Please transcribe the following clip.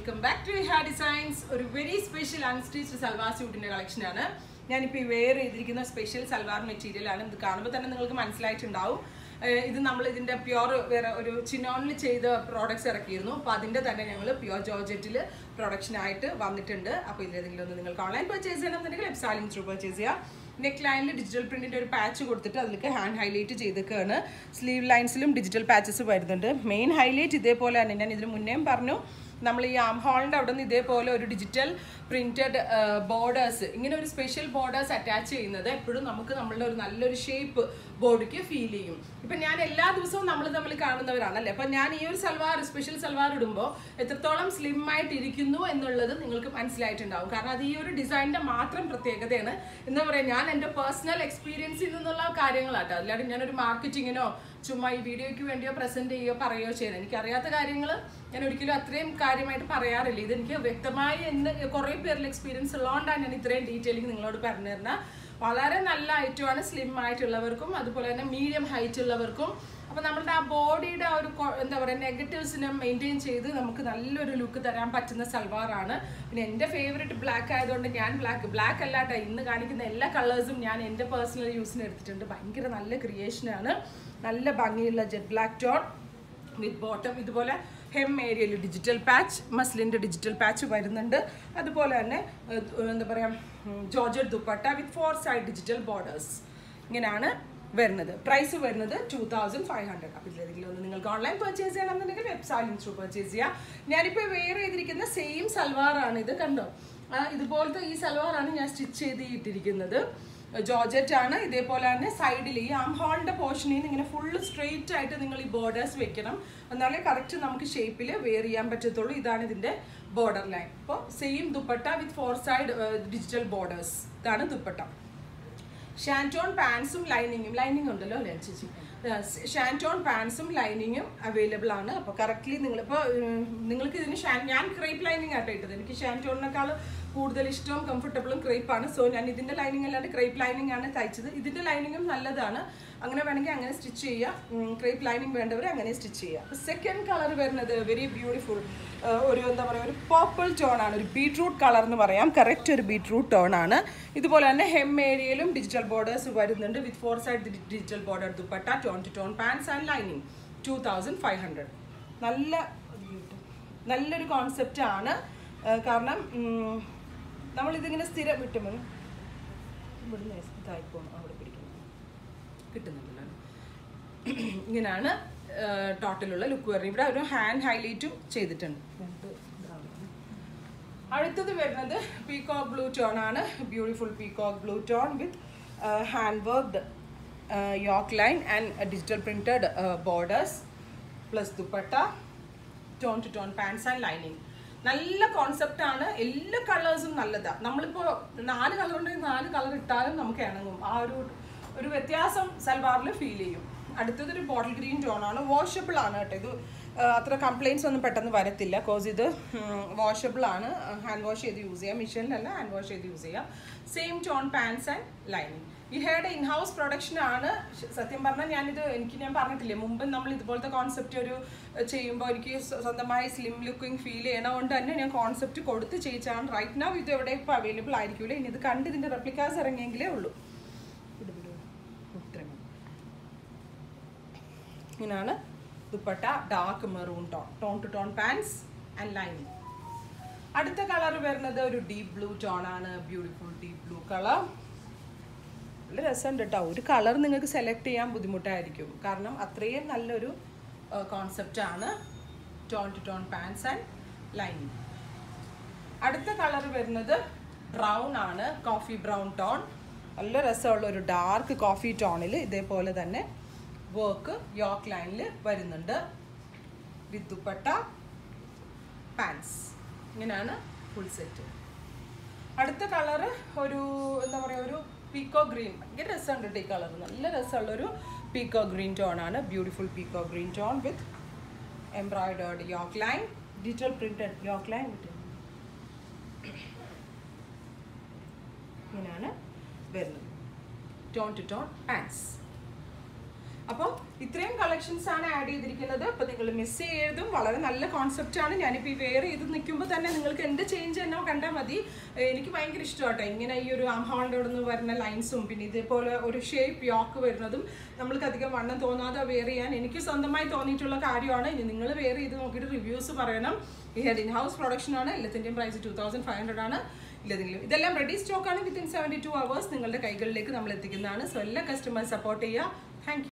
Welcome back to ഹാ designs ഒരു very special unstitched salwar സ്യൂട്ടിന്റെ കളക്ഷനാണ് ഞാനിപ്പോൾ ഈ വെയർ ചെയ്തിരിക്കുന്ന സ്പെഷ്യൽ സൽവാർ മെറ്റീരിയൽ ആണ് ഇത് കാണുമ്പോൾ തന്നെ നിങ്ങൾക്ക് മനസ്സിലായിട്ടുണ്ടാവും ഏഹ് ഇത് നമ്മൾ ഇതിന്റെ പ്യുവർ വേറെ ഒരു ചിനോണിൽ ചെയ്ത പ്രോഡക്ട്സ് ഇറക്കിയിരുന്നു അപ്പോൾ അതിന്റെ തന്നെ ഞങ്ങൾ പ്യുവർ ജോർജറ്റിൽ പ്രൊഡക്ഷനായിട്ട് വന്നിട്ടുണ്ട് അപ്പോൾ ഇതിലേതെങ്കിലും ഒന്ന് നിങ്ങൾക്ക് ഓൺലൈൻ പർച്ചേസ് ചെയ്യണമെന്നുണ്ടെങ്കിൽ വെബ്സൈറ്റിംഗ് ത്രൂ പർച്ചേസ് ചെയ്യാം നെക്ക് ലൈനിൽ ഡിജിറ്റൽ പ്രിന്റിന്റെ ഒരു പാച്ച് കൊടുത്തിട്ട് അതിലേക്ക് ഹാൻഡ് ഹൈലൈറ്റ് ചെയ്തേക്കാണ് സ്ലീവ് ലൈൻസിലും ഡിജിറ്റൽ പാച്ചസ് വരുന്നുണ്ട് മെയിൻ ഹൈലൈറ്റ് ഇതേപോലെ തന്നെ ഞാൻ ഇതിന് മുന്നേയും പറഞ്ഞു നമ്മൾ ഈ ആം ഹോളിൻ്റെ അവിടെ നിന്ന് ഇതേപോലെ ഒരു ഡിജിറ്റൽ പ്രിന്റഡ് ബോർഡേഴ്സ് ഇങ്ങനെ ഒരു സ്പെഷ്യൽ ബോർഡേഴ്സ് അറ്റാച്ച് ചെയ്യുന്നത് എപ്പോഴും നമുക്ക് നമ്മളുടെ ഒരു നല്ലൊരു ഷേപ്പ് ബോഡിക്ക് ഫീൽ ചെയ്യും ഇപ്പം ഞാൻ എല്ലാ ദിവസവും നമ്മൾ തമ്മിൽ കാണുന്നവരാണല്ലേ അപ്പം ഞാൻ ഈ ഒരു സൽവാർ സ്പെഷ്യൽ സൽവാർ ഇടുമ്പോൾ എത്രത്തോളം സ്ലിം ആയിട്ട് ഇരിക്കുന്നു എന്നുള്ളത് നിങ്ങൾക്ക് മനസ്സിലായിട്ടുണ്ടാവും കാരണം അത് ഈ ഒരു ഡിസൈനിന്റെ മാത്രം പ്രത്യേകതയാണ് എന്താ പറയുക ഞാൻ എൻ്റെ പേഴ്സണൽ എക്സ്പീരിയൻസിൽ നിന്നുള്ള കാര്യങ്ങളാട്ടോ അല്ലാണ്ട് ഞാനൊരു മാർക്കറ്റിങ്ങിനോ ചുമ്മാ ഈ വീഡിയോയ്ക്ക് വേണ്ടിയോ പ്രസന്റ് ചെയ്യുകയോ പറയുകയോ ചെയ്യണം എനിക്കറിയാത്ത കാര്യങ്ങൾ ഞാൻ ഒരിക്കലും അത്രയും കാര്യമായിട്ട് പറയാറില്ല ഇതെനിക്ക് വ്യക്തമായി എന്ന് കുറേ പേരിൽ എക്സ്പീരിയൻസ് ഉള്ളതുകൊണ്ടാണ് ഞാൻ ഇത്രയും ഡീറ്റെയിലിംഗ് നിങ്ങളോട് പറഞ്ഞു തരുന്നത് വളരെ നല്ല ഐറ്റമാണ് സ്ലിം ആയിട്ടുള്ളവർക്കും അതുപോലെ തന്നെ മീഡിയം ഹൈറ്റ് ഉള്ളവർക്കും അപ്പോൾ നമ്മളുടെ ആ ബോഡിയുടെ ആ ഒരു കൊ- എന്താ പറയുക നെഗറ്റീവ്സിനെ മെയിൻറ്റെയിൻ ചെയ്ത് നമുക്ക് നല്ലൊരു ലുക്ക് തരാൻ പറ്റുന്ന സൽവാറാണ് പിന്നെ എൻ്റെ ഫേവറേറ്റ് ബ്ലാക്ക് ആയതുകൊണ്ട് ഞാൻ ബ്ലാക്ക് ബ്ലാക്ക് അല്ലാട്ടോ ഇന്ന് കാണിക്കുന്ന എല്ലാ കളേഴ്സും ഞാൻ എൻ്റെ പേഴ്സണൽ യൂസിന് എടുത്തിട്ടുണ്ട് ഭയങ്കര നല്ല ക്രിയേഷനാണ് നല്ല ഭംഗിയുള്ള jet black tone with bottom ഇതുപോലെ ഹെം ഏരിയയിൽ ഡിജിറ്റൽ പാച്ച് മസ്ലിൻ്റെ ഡിജിറ്റൽ പാച്ച് വരുന്നുണ്ട് അതുപോലെ തന്നെ ഏഹ്, എന്താ പറയുക georgette dupatta with four side digital borders ഇങ്ങനെയാണ് വരുന്നത് പ്രൈസ് വരുന്നത് ടു തൗസൻഡ് ഫൈവ് ഹൺഡ്രഡ് അപ്പോൾ ഇതിലേതെങ്കിലും ഒന്ന് നിങ്ങൾക്ക് ഓൺലൈൻ പർച്ചേസ് ചെയ്യണമെന്നുണ്ടെങ്കിൽ വെബ്സൈറ്റിൽ ത്രൂ പർച്ചേസ് ചെയ്യാം ഞാനിപ്പോൾ വെയർ ചെയ്തിരിക്കുന്ന സെയിം സൽവാറാണ് ഇത് കണ്ടോ ആ, ഇതുപോലത്തെ ഈ സൽവാറാണ് ഞാൻ സ്റ്റിച്ച് ചെയ്ത് ഇട്ടിരിക്കുന്നത് ജോർജറ്റ് ആണ് ഇതേപോലെ തന്നെ സൈഡിൽ ഈ ആം ഹോളിന്റെ പോർഷനിൽ നിന്ന് ഇങ്ങനെ ഫുള്ള് സ്ട്രെയിറ്റ് ആയിട്ട് നിങ്ങൾ ഈ ബോർഡേഴ്സ് വെക്കണം എന്നാലേ കറക്റ്റ് നമുക്ക് ഷേപ്പിൽ വെയർ ചെയ്യാൻ പറ്റത്തുള്ളൂ ഇതാണ് ഇതിന്റെ ബോർഡർ ലൈൻ അപ്പോൾ same dupatta with four side digital borders ഇതാണ് ദുപ്പട്ട ഷാൻറ്റോൺ പാൻസും ലൈനിങ്ങും ലൈനിങ് ഉണ്ടല്ലോ അല്ലേ ചേച്ചി ഷാൻറ്റോൺ പാൻസും ലൈനിങ്ങും അവൈലബിൾ ആണ് അപ്പോൾ കറക്റ്റ്ലി നിങ്ങളിപ്പോൾ നിങ്ങൾക്ക് ഇതിന് ഷാൻ ഞാൻ ക്രേപ്പ് ലൈനിങ് ആട്ടോ ഇട്ടത് എനിക്ക് ഷാൻറ്റോണിനേക്കാൾ കൂടുതൽ ഇഷ്ടവും കംഫർട്ടബിളും ക്രേപ്പ് ആണ് സോ ഞാൻ ഇതിൻ്റെ ലൈനിങ് അല്ലാണ്ട് ക്രേപ്പ് ലൈനിങ് ആണ് തയ്ച്ചത് ഇതിൻ്റെ ലൈനിങ്ങും നല്ലതാണ് അങ്ങനെ വേണമെങ്കിൽ അങ്ങനെ സ്റ്റിച്ച് ചെയ്യാം ക്രേപ്പ് ലൈനിങ് വേണ്ടവർ അങ്ങനെ സ്റ്റിച്ച് ചെയ്യാം സെക്കൻഡ് കളർ വരുന്നത് വെരി ബ്യൂട്ടിഫുൾ ഒരു എന്താ പറയുക ഒരു പർപ്പിൾ ടോൺ ആണ് ഒരു ബീട്രൂട്ട് കളർ എന്ന് പറയാം കറക്റ്റ് ഒരു ബീട്രൂട്ട് ടോൺ ആണ് ഇതുപോലെ തന്നെ ഹെം ഏരിയയിലും ഡിജിറ്റൽ ബോർഡേഴ്സ് വരുന്നുണ്ട് with four side digital border dupatta tone to tone pants and lining two thousand five hundred നല്ല നല്ലൊരു കോൺസെപ്റ്റ് ആണ് ആ, കാരണം ഉം, നമ്മളിതിങ്ങനെ സ്ഥിരം വിട്ടുമോ ഇവിടുന്ന് ഇതായിപ്പോണം അവിടെ പിടിക്കണം കിട്ടുന്നുണ്ടല്ലോ ഇങ്ങനെയാണ് ടോട്ടലുള്ള ലുക്ക് വരുന്നത് ഇവിടെ ഒരു ഹാൻഡ് ഹൈലൈറ്റും ചെയ്തിട്ടുണ്ട് രണ്ട് ഇതാണ്. അടുത്തത് വരുന്നത് പീകോക്ക് ബ്ലൂ ടോൺ ആണ് beautiful peacock blue tone with hand worked yoke line and digital printed borders plus dupatta tone to tone pants and lining നല്ല കോൺസെപ്റ്റ് ആണ് എല്ലാ കളേഴ്സും നല്ലതാണ് നമ്മളിപ്പോൾ നാല് കളർ ഉണ്ടെങ്കിൽ നാല് കളർ ഇട്ടാലും നമുക്ക് ഇണങ്ങും ആ ഒരു ഒരു വ്യത്യാസം സൽവാറിൽ ഫീൽ ചെയ്യും അടുത്തത് ഒരു ബോട്ടിൽ ഗ്രീൻ ടോൺ ആണ് വാഷബിൾ ആണ് കേട്ടോ ഇത് ആ, അത്ര കംപ്ലയിൻസ് ഒന്നും പെട്ടെന്ന് വരത്തില്ല കോസ് ഇത് വാഷബിൾ ആണ് ഹാൻഡ് വാഷ് ചെയ്ത് യൂസ് ചെയ്യാം മെഷീനിലല്ല ഹാൻഡ് വാഷ് ചെയ്ത് യൂസ് ചെയ്യാം same tone pants and lining ഈ ഹെയർഡ് ഇൻ ഹൗസ് പ്രൊഡക്ഷൻ ആണ് ശ- സത്യം പറഞ്ഞാൽ ഞാനിത് എനിക്ക് ഞാൻ പറഞ്ഞിട്ടില്ലേ മുമ്പ് നമ്മൾ ഇതുപോലത്തെ കോൺസെപ്റ്റ് ഒരു ചെയ്യുമ്പോൾ എനിക്ക് സ്വ- സ്വന്തമായി സ്ലിം ലുക്കിംഗ് ഫീൽ ചെയ്യണതുകൊണ്ട് തന്നെ ഞാൻ കോൺസെപ്റ്റ് കൊടുത്ത് ചെയ്യിച്ചാണ് റൈറ്റ് നൗ ഇത് എവിടെ ഇപ്പോൾ അവൈലബിൾ ആയിരിക്കില്ല ഇനി ഇത് കണ്ട് ഇതിൻ്റെ റെപ്ലിക്കാസ് ഇറങ്ങിയെങ്കിലേ ഉള്ളൂ ഇത് വിടൂ. ഇത്രയും മതി. ഇങ്ങനെയാണ് dupatta dark maroon tone tone to tone pants and lining അടുത്ത കളർ വരുന്നത് ഒരു ഡീപ്പ് ബ്ലൂ ടോൺ ആണ് ബ്യൂട്ടിഫുൾ ഡീപ്പ് ബ്ലൂ കളർ നല്ല രസമുണ്ട് കേട്ടോ ഒരു കളർ നിങ്ങൾക്ക് സെലക്ട് ചെയ്യാൻ ബുദ്ധിമുട്ടായിരിക്കും കാരണം അത്രയും നല്ലൊരു കോൺസെപ്റ്റ് ആണ് tone to tone pants and lining അടുത്ത കളർ വരുന്നത് ബ്രൗൺ ആണ് കോഫി ബ്രൗൺ ടോൺ നല്ല രസമുള്ള ഒരു ഡാർക്ക് കോഫി ടോണിൽ ഇതേപോലെ തന്നെ വർക്ക് യോക്ക് ലൈനിൽ വരുന്നുണ്ട് വിത്ത് ദുപ്പട്ട പാൻസ് ഇങ്ങനെയാണ് ഫുൾ സെറ്റ് അടുത്ത കളറ് ഒരു എന്താ പറയുക ഒരു പീക്കോ ഗ്രീൻ ഭയങ്കര രസമുണ്ട് കേട്ടോ ഈ കളർ നല്ല രസമുള്ളൊരു പീക്കോ ഗ്രീൻ ടോൺ ആണ് beautiful peacock green tone with embroidered yoke line digital printed yoke line ഇങ്ങനെയാണ് വരുന്നത് ടോൺ ടു ടോൺ പാൻസ് അപ്പം ഇത്രയും കളക്ഷൻസ് ആണ് ആഡ് ചെയ്തിരിക്കുന്നത് അപ്പോൾ നിങ്ങൾ മിസ് ചെയ്യരുതും വളരെ നല്ല കോൺസെപ്റ്റ് ആണ് ഞാനിപ്പോൾ ഈ വെയർ ചെയ്ത് നിൽക്കുമ്പോൾ തന്നെ നിങ്ങൾക്ക് എൻ്റെ ചേഞ്ച് തന്നെ കണ്ടാൽ മതി ഏഹ് എനിക്ക് ഭയങ്കര ഇഷ്ടമാട്ടോ ഇങ്ങനെ ഈ ഒരു ആംഹാളിൻ്റെ അവിടെ നിന്ന് വരുന്ന ലൈൻസും പിന്നെ ഇതേപോലെ ഒരു ഷേപ്പ് യോക്ക് വരുന്നതും നമ്മൾക്ക് അധികം വണ്ണം തോന്നാതെ വെയർ ചെയ്യാൻ എനിക്ക് സ്വന്തമായി തോന്നിയിട്ടുള്ള കാര്യമാണ് ഇനി നിങ്ങൾ വെയർ ചെയ്ത് നോക്കിയിട്ട് റിവ്യൂസ് പറയണം ഈ ഹെഡ് ഇൻ ഹൗസ് പ്രൊഡക്ഷൻ ആണ് എല്ലാത്തിൻ്റെയും price two thousand five hundred ആണ് ഇല്ലെങ്കിലും ഇതെല്ലാം റെഡി സ്റ്റോക്ക് ആണ് വിത്തിൻ സെവൻറ്റി ടു അവേഴ്സ് നിങ്ങളുടെ കൈകളിലേക്ക് നമ്മൾ എത്തിക്കുന്നതാണ് സോ എല്ലാ കസ്റ്റമേഴ്സ് സപ്പോർട്ട് ചെയ്യുക താങ്ക്